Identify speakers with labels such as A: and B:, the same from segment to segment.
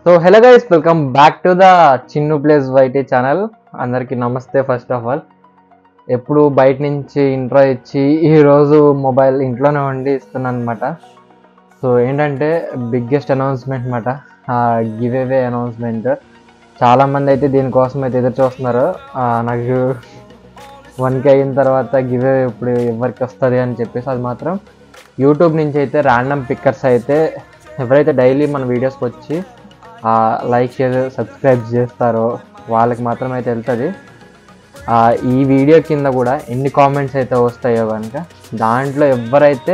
A: so hello guys welcome back to the Chinnu place YT channel అందరికీ నమస్తే first of all ఎప్పుడు బయట నుంచి ఇంట్రో ఇచ్చి ఈరోజు మొబైల్ ఇంట్లోనే ఉండి ఇస్తున్నాను అనమాట సో ఏంటంటే బిగ్గెస్ట్ అనౌన్స్మెంట్ అనమాట గివ్ అవే అనౌన్స్మెంట్ చాలామంది అయితే దీనికోసం అయితే ఎదురు చూస్తున్నారు ఆ, నాకు వన్ కే అయిన తర్వాత గివ్ అవే ఇప్పుడు ఎవరికి వస్తుంది అని చెప్పేసి అది మాత్రం యూట్యూబ్ నుంచి అయితే ర్యాండమ్ పిక్కర్స్ అయితే ఎవరైతే డైలీ మన వీడియోస్కి వచ్చి లైక్ షేర్ సబ్స్క్రైబ్ చేస్తారో వాళ్ళకి మాత్రం అయితే వెళ్తుంది ఆ, ఈ వీడియో కింద కూడా ఎన్ని కామెంట్స్ అయితే వస్తాయో కనుక దాంట్లో ఎవరైతే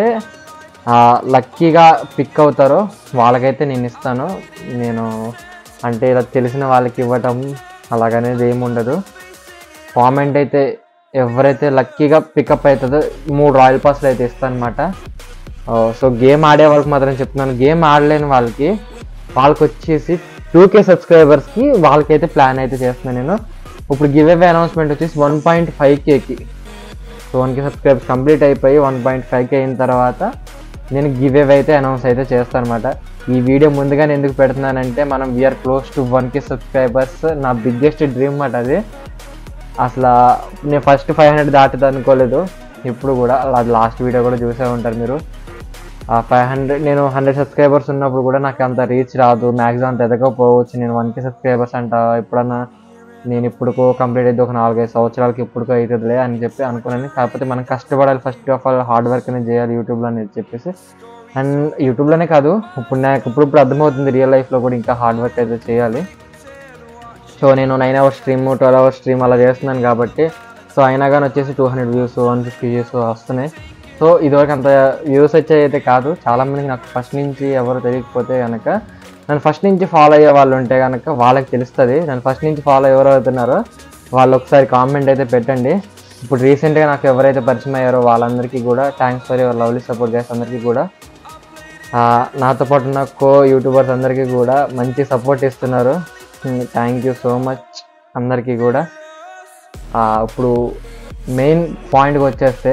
A: లక్కీగా పిక్ అవుతారో వాళ్ళకైతే నేను ఇస్తాను నేను అంటే ఇలా తెలిసిన వాళ్ళకి ఇవ్వటం అలాగనేది ఏమి ఉండదు కామెంట్ అయితే ఎవరైతే లక్కీగా పికప్ అవుతుందో మూడు రాయల్ పాస్లు అయితే ఇస్తాను అనమాట సో గేమ్ ఆడే వాళ్ళకి మాత్రం చెప్తున్నాను గేమ్ ఆడలేని వాళ్ళకి వాళ్ళకి వచ్చేసి టూ కే సబ్స్క్రైబర్స్కి వాళ్ళకైతే ప్లాన్ అయితే చేస్తున్నాను నేను ఇప్పుడు గివ్ అవే అనౌన్స్మెంట్ వచ్చేసి వన్ పాయింట్ ఫైవ్ కేకి so one K subscribers complete అయిపోయి వన్ పాయింట్ ఫైవ్ కే అయిన తర్వాత నేను గివ్ అవే అయితే అనౌన్స్ అయితే చేస్తాను అనమాట ఈ వీడియో ముందుగానే ఎందుకు పెడుతున్నానంటే మనం we are close to one K subscribers నా బిగ్గెస్ట్ డ్రీమ్ అన్నమాట అది అసలు నేను ఫస్ట్ ఫైవ్ హండ్రెడ్ దాటుతుంది అనుకోలేదు ఇప్పుడు కూడా అది లాస్ట్ వీడియో కూడా చూసే ఉంటారు మీరు ఆ ఫైవ్ హండ్రెడ్ నేను హండ్రెడ్ సబ్స్క్రైబర్స్ ఉన్నప్పుడు కూడా నాకు అంత రీచ్ రాదు మ్యాక్సిమం అంత ఎదగకపోవచ్చు నేను వన్ కే సబ్స్క్రైబర్స్ అంట ఎప్పుడన్నా నేను ఇప్పుడుకో కంప్లీట్ అయితే ఒక నాలుగైదు సంవత్సరాలకి ఇప్పుడుకో అవుతుందిలే అని చెప్పి అనుకున్నాను కాకపోతే మనం కష్టపడాలి first of all hard work అనేది చేయాలి యూట్యూబ్లో అని చెప్పేసి అండ్ యూట్యూబ్లోనే కాదు ఇప్పుడు నాకు ఇప్పుడు ఇప్పుడు అర్థమవుతుంది రియల్ లైఫ్లో కూడా ఇంకా హార్డ్ వర్క్ అయితే చేయాలి సో నేను nine hours stream twelve hours stream అలా చేస్తున్నాను కాబట్టి సో అయినా కానీ వచ్చేసి two hundred views one fifty views వస్తున్నాయి సో ఇదివరకు అంత వ్యూస్ వచ్చే అయితే కాదు చాలామందికి నాకు ఫస్ట్ నుంచి ఎవరు తెలియకపోతే కనుక నన్ను ఫస్ట్ నుంచి ఫాలో అయ్యే వాళ్ళు ఉంటే కనుక వాళ్ళకి తెలుస్తుంది నన్ను ఫస్ట్ నుంచి ఫాలో ఎవరు అవుతున్నారో వాళ్ళు ఒకసారి కామెంట్ అయితే పెట్టండి ఇప్పుడు రీసెంట్గా నాకు ఎవరైతే పరిచయం అయ్యారో వాళ్ళందరికీ కూడా thanks for your lovely support guys అందరికీ కూడా ఆ, నాతో పాటు ఉన్న కో యూట్యూబర్స్ అందరికీ కూడా మంచి సపోర్ట్ ఇస్తున్నారు థ్యాంక్ యూ సో మచ్ అందరికీ కూడా ఆ, ఇప్పుడు మెయిన్ పాయింట్కి వచ్చేస్తే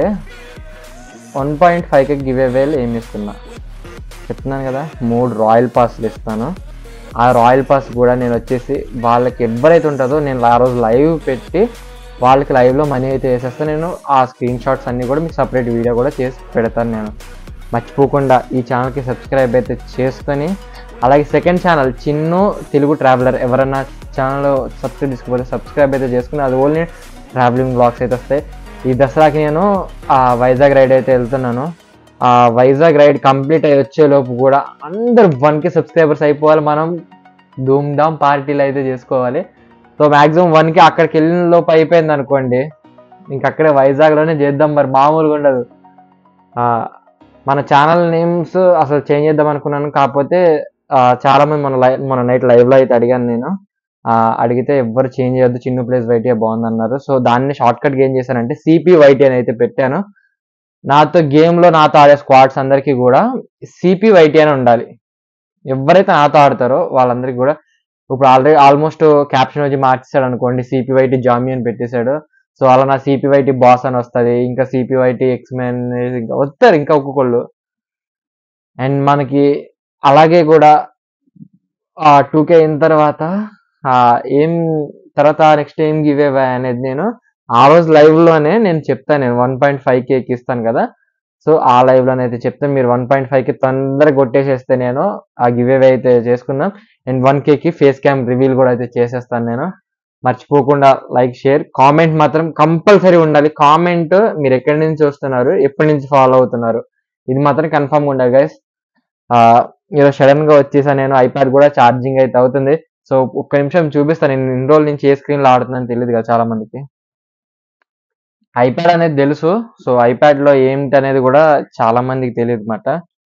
A: వన్ పాయింట్ ఫైవ్కి గివ్ అవేలు ఏమి ఇస్తున్నా చెప్తున్నాను కదా మూడు రాయల్ పాస్లు ఇస్తాను ఆ రాయల్ పాస్ కూడా నేను వచ్చేసి వాళ్ళకి ఎవరైతే ఉంటుందో నేను ఆ రోజు లైవ్ పెట్టి వాళ్ళకి లైవ్లో మనీ అయితే వేసేస్తాను నేను ఆ స్క్రీన్ షాట్స్ అన్నీ కూడా మీకు సపరేట్ వీడియో కూడా చేసి పెడతాను నేను మర్చిపోకుండా ఈ ఛానల్కి సబ్స్క్రైబ్ అయితే చేసుకొని అలాగే second channel Chinnu Telugu traveller ఎవరైనా ఛానల్ సబ్స్క్రైబ్ చేసుకోకపోతే సబ్స్క్రైబ్ అయితే చేసుకుని అది ఓన్లీ ట్రావెలింగ్ బ్లాగ్స్ అయితే వస్తాయి ఈ దసరాకి నేను ఆ వైజాగ్ రైడ్ అయితే వెళ్తున్నాను ఆ వైజాగ్ రైడ్ కంప్లీట్ అయ్యి వచ్చేలోపు కూడా అందరు వన్కి సబ్స్క్రైబర్స్ అయిపోవాలి మనం ధూమ్ ధామ్ పార్టీలు అయితే చేసుకోవాలి సో మ్యాక్సిమం వన్కి అక్కడికి వెళ్ళిన లోపు అయిపోయింది అనుకోండి ఇంక అక్కడే వైజాగ్లోనే చేద్దాం మరి మామూలుగా ఉండదు ఆ, మన ఛానల్ నేమ్స్ అసలు చేంజ్ చేద్దాం అనుకున్నాను కాకపోతే ఆ, చాలా మంది మన లైవ్ మన నైట్ లైవ్లో అయితే అడిగాను నేను ఆ, అడిగితే ఎవ్వరు చేంజ్ చేయొద్దు చిన్న ప్లేస్ వైటీ బాగుంది అన్నారు సో దాన్ని షార్ట్ కట్ ఏం చేశానంటే సిపి వైటీ అని అయితే పెట్టాను నాతో గేమ్లో నాతో ఆడే స్క్వాడ్స్ అందరికీ కూడా సిపి వైటీ అని ఉండాలి ఎవరైతే నాతో ఆడతారో వాళ్ళందరికీ కూడా ఇప్పుడు ఆల్రెడీ ఆల్మోస్ట్ క్యాప్షన్ వచ్చి మార్చేసాడు అనుకోండి సిపి వైటీ జామీ అని పెట్టేశాడు సో అలా నా సిపి వైటీ బాస్ అని వస్తుంది ఇంకా సిపి వైటీ ఎక్స్ మెన్ ఇంకా వస్తారు ఇంకా ఒక్కొక్కళ్ళు అండ్ మనకి అలాగే కూడా ఆ టూ కే అయిన తర్వాత ఆ ఏం తర్వాత నెక్స్ట్ ఏం గివ్ అవే అనేది నేను ఆ రోజు live లోనే నేను చెప్తాను నేను వన్ పాయింట్ ఫైవ్ కేకి ఇస్తాను కదా సో ఆ live లోనే అయితే చెప్తాను మీరు వన్ పాయింట్ ఫైవ్ కి తొందరగా కొట్టేసేస్తే నేను ఆ గివ్ అవే అయితే చేసుకుందాం అండ్ వన్ కేకి ఫేస్ క్యామ్ రివీల్ కూడా అయితే చేసేస్తాను నేను మర్చిపోకుండా లైక్ షేర్ కామెంట్ మాత్రం కంపల్సరీ ఉండాలి కామెంట్ మీరు ఎక్కడి నుంచి చూస్తున్నారు ఎప్పటి నుంచి ఫాలో అవుతున్నారు ఇది మాత్రం కన్ఫర్మ్ ఉండాలి గైస్ ఈరోజు సడన్ గా వచ్చేసా నేను ఐప్యాడ్ కూడా ఛార్జింగ్ అయితే అవుతుంది సో ఒక్క నిమిషం చూపిస్తాను నేను ఇన్ని రోజుల నుంచి ఏ స్క్రీన్ లో ఆడుతున్నాను తెలియదు కదా చాలా మందికి ఐప్యాడ్ అనేది తెలుసు సో ఐప్యాడ్ లో ఏంటి అనేది కూడా చాలా మందికి తెలియదు అనమాట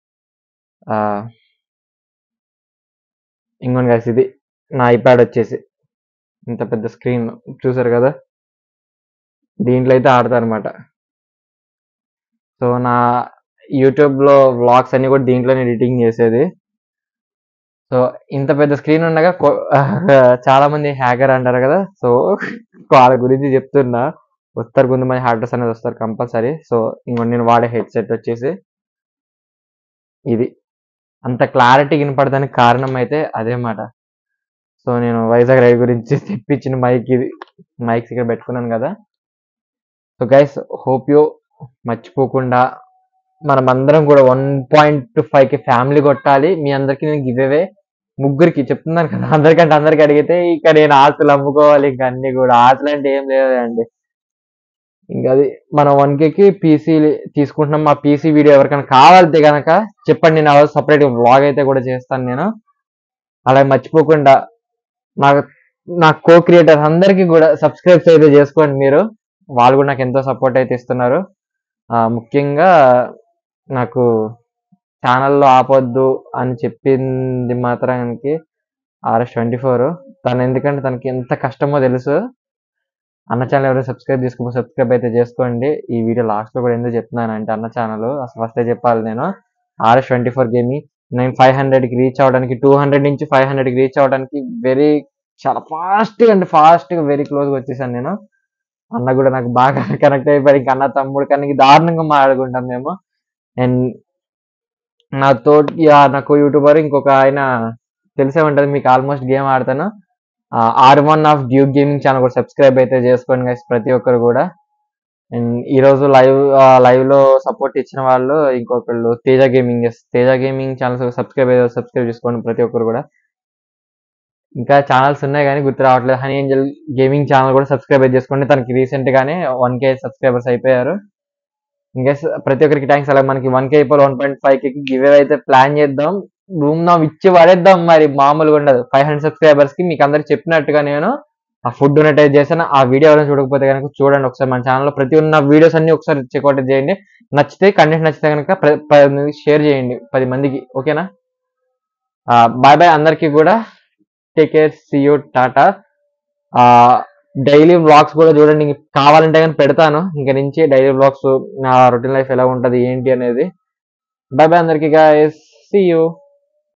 A: ఇంకోటి guys ఇది నా ఐప్యాడ్ వచ్చేసి ఇంత పెద్ద స్క్రీన్ చూసారు కదా దీంట్లో అయితే ఆడతారు అనమాట సో నా యూట్యూబ్లో వ్లాగ్స్ అన్ని కూడా దీంట్లోనే ఎడిటింగ్ చేసేది సో ఇంత పెద్ద స్క్రీన్ ఉండగా కొ- చాలా మంది హ్యాకర్ అంటారు కదా సో వాళ్ళ గురించి చెప్తున్నా వస్తారు కొంతమంది హ్యాకర్స్ అనేది వస్తారు కంపల్సరీ సో ఇంకో నేను వాడే హెడ్సెట్ వచ్చేసి ఇది అంత క్లారిటీ వినపడడానికి కారణం అయితే అదే మాట సో నేను వైజాగ్ రైడ్ గురించి తెప్పించిన మైక్ ఇది మైక్స్ ఇక్కడ పెట్టుకున్నాను కదా సో గైస్ హోప్ యూ మర్చిపోకుండా మనం అందరం కూడా వన్ పాయింట్ ఫైవ్కి ఫ్యామిలీ కొట్టాలి మీ అందరికి నేను గివ్ అవే ముగ్గురికి చెప్తున్నాను కదా అందరికంటే అందరికి అడిగితే ఇక నేను ఆస్తులు అమ్ముకోవాలి ఇంకా అన్ని కూడా ఆస్తులు అంటే ఏం లేదండి ఇంకా అది మనం వన్ కేకి పీసీ తీసుకుంటున్నాం మా పీసీ వీడియో ఎవరికైనా కావాలితే కనుక చెప్పండి నేను సపరేట్ వ్లాగ్ అయితే కూడా చేస్తాను నేను అలా మర్చిపోకుండా నాకు నా కో క్రియేటర్స్ అందరికీ కూడా సబ్స్క్రైబ్స్ అయితే చేసుకోండి మీరు వాళ్ళు కూడా నాకు ఎంతో సపోర్ట్ అయితే ఇస్తున్నారు ఆ, ముఖ్యంగా నాకు ఛానల్లో ఆపొద్దు అని చెప్పింది మాత్రానికి ఆర్ఎస్ ట్వంటీ ఫోర్ తను ఎందుకంటే తనకి ఎంత కష్టమో తెలుసు అన్న ఛానల్ ఎవరైనా సబ్స్క్రైబ్ చేసుకో సబ్స్క్రైబ్ అయితే చేసుకోండి ఈ వీడియో లాస్ట్ లో కూడా ఎందుకు చెప్తున్నాను అంటే అన్న ఛానల్ అసలు ఫస్ట్ చెప్పాలి నేను ఆర్ఎస్ ట్వంటీ ఫోర్ గేమింగ్ నేను ఫైవ్ హండ్రెడ్కి రీచ్ అవ్వడానికి టూ హండ్రెడ్ నుంచి ఫైవ్ హండ్రెడ్కి రీచ్ అవ్వడానికి వెరీ చాలా ఫాస్ట్ అంటే ఫాస్ట్ గా వెరీ క్లోజ్గా వచ్చేసాను నేను అన్న కూడా నాకు బాగా కనెక్ట్ అయిపోయి ఇంకా అన్న తమ్ముడు కానీ దారుణంగా మాట్లాడుకుంటాం మేము అండ్ నా తోటి యా, నాకు యూట్యూబర్ ఇంకొక ఆయన తెలిసే ఉంటది మీకు ఆల్మోస్ట్ గేమ్ ఆడతాను R one of Duke gaming channel కూడా సబ్స్క్రైబ్ అయితే చేసుకోండి guys ప్రతి ఒక్కరు కూడా అండ్ ఈ రోజు లైవ్ లైవ్ లో సపోర్ట్ ఇచ్చిన వాళ్ళు ఇంకొకళ్ళు Teja gaming Teja gaming channel subscribe అయితే సబ్స్క్రైబ్ చేసుకోండి ప్రతి ఒక్కరు కూడా ఇంకా ఛానల్స్ ఉన్నాయి కానీ గుర్తు రావట్లేదు హనీ ఏంజల్ గేమింగ్ ఛానల్ కూడా సబ్స్క్రైబ్ అయితే చేసుకోండి తనకి రీసెంట్ గానే వన్ కే సబ్స్క్రైబర్స్ అయిపోయారు ఇంకా ప్రతి ఒక్కరికి థ్యాంక్స్ అలా మనకి వన్ కే అయిపోయి వన్ పాయింట్ ఫైవ్ కి గివ్ అయితే ప్లాన్ చేద్దాం రూమ్ నా ఇచ్చి పడేద్దాం మరి మామూలుగా ఉండదు ఫైవ్ హండ్రెడ్ సబ్స్క్రైబర్స్ కి మీకు అందరికి చెప్పినట్టుగా నేను ఆ ఫుడ్ డొనేట్ చేశాను ఆ వీడియో ఎవరైనా చూడకపోతే కనుక చూడండి ఒకసారి మన ఛానల్లో ప్రతి ఉన్న వీడియోస్ అన్ని ఒకసారి చెక్అౌట్ చేయండి నచ్చితే కంటెంట్ నచ్చితే కనుక ప్ర- పది మందికి షేర్ చేయండి పది మందికి ఓకేనా బాయ్ బాయ్ అందరికీ కూడా take care see you tata daily vlogs కూడా చూడండి ఇంక కావాలంటే కానీ పెడతాను ఇంక నుంచి డైలీ వ్లాగ్స్ నా రొటీన్ లైఫ్ ఎలా ఉంటది ఏంటి అనేది బాయ్ బాయ్ అందరికీ గాయస్ సీ యూ